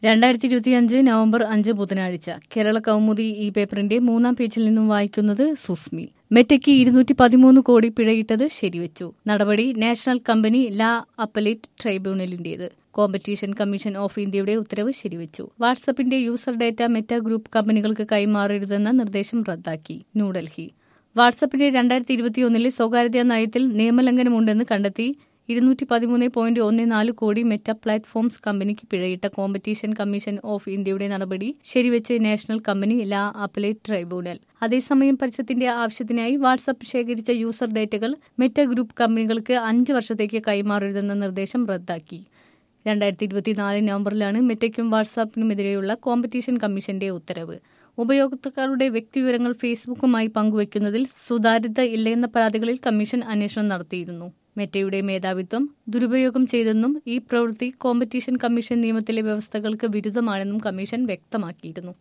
രണ്ടായിരത്തി ഇരുപത്തിയഞ്ച് നവംബർ അഞ്ച് ബുധനാഴ്ച കേരള കൗമുദി ഈ പേപ്പറിന്റെ മൂന്നാം പേജിൽ നിന്നും വായിക്കുന്നത് സുസ്മി മെറ്റയ്ക്ക് ഇരുന്നൂറ്റി പതിമൂന്ന് കോടി പിഴയിട്ടത് ശരിവച്ചു നടപടി നാഷണൽ കമ്പനി ലാ അപ്പലേറ്റ് ട്രൈബ്യൂണലിന്റേത് കോമ്പറ്റീഷൻ കമ്മീഷൻ ഓഫ് ഇന്ത്യയുടെ ഉത്തരവ് ശരിവച്ചു വാട്സപ്പിന്റെ യൂസർ ഡേറ്റ മെറ്റ ഗ്രൂപ്പ് കമ്പനികൾക്ക് കൈമാറരുതെന്ന നിർദ്ദേശം റദ്ദാക്കി ന്യൂഡൽഹി വാട്സപ്പിന്റെ രണ്ടായിരത്തി ഇരുപത്തിയൊന്നിലെ സ്വകാര്യതാ നയത്തിൽ നിയമലംഘനമുണ്ടെന്ന് കണ്ടെത്തി ഇരുന്നൂറ്റി പതിമൂന്ന് പോയിന്റ് ഒന്ന് നാല് കോടി മെറ്റ പ്ലാറ്റ്ഫോംസ് കമ്പനിക്ക് പിഴയിട്ട കോമ്പറ്റീഷൻ കമ്മീഷൻ ഓഫ് ഇന്ത്യയുടെ നടപടി ശരിവെച്ച് national company law appellate tribunal അതേസമയം പരസ്യത്തിന്റെ ആവശ്യത്തിനായി വാട്സപ്പ് ശേഖരിച്ച യൂസർ ഡേറ്റകൾ മെറ്റ ഗ്രൂപ്പ് കമ്പനികൾക്ക് അഞ്ച് വർഷത്തേക്ക് കൈമാറരുതെന്ന നിർദ്ദേശം റദ്ദാക്കി രണ്ടായിരത്തി ഇരുപത്തിനാല് നവംബറിലാണ് മെറ്റയ്ക്കും വാട്സാപ്പിനുമെതിരെയുള്ള കോമ്പറ്റീഷൻ കമ്മീഷന്റെ ഉത്തരവ് ഉപയോക്താക്കളുടെ വ്യക്തിവിവരങ്ങൾ ഫേസ്ബുക്കുമായി പങ്കുവയ്ക്കുന്നതിൽ സുതാര്യത ഇല്ലെന്ന പരാതികളിൽ കമ്മീഷൻ അന്വേഷണം നടത്തിയിരുന്നു മെറ്റയുടെ മേധാവിത്വം ദുരുപയോഗം ചെയ്തെന്നും ഈ പ്രവൃത്തി കോമ്പറ്റീഷൻ കമ്മീഷൻ നിയമത്തിലെ വ്യവസ്ഥകൾക്ക് വിരുദ്ധമാണെന്നും കമ്മീഷൻ വ്യക്തമാക്കിയിരുന്നു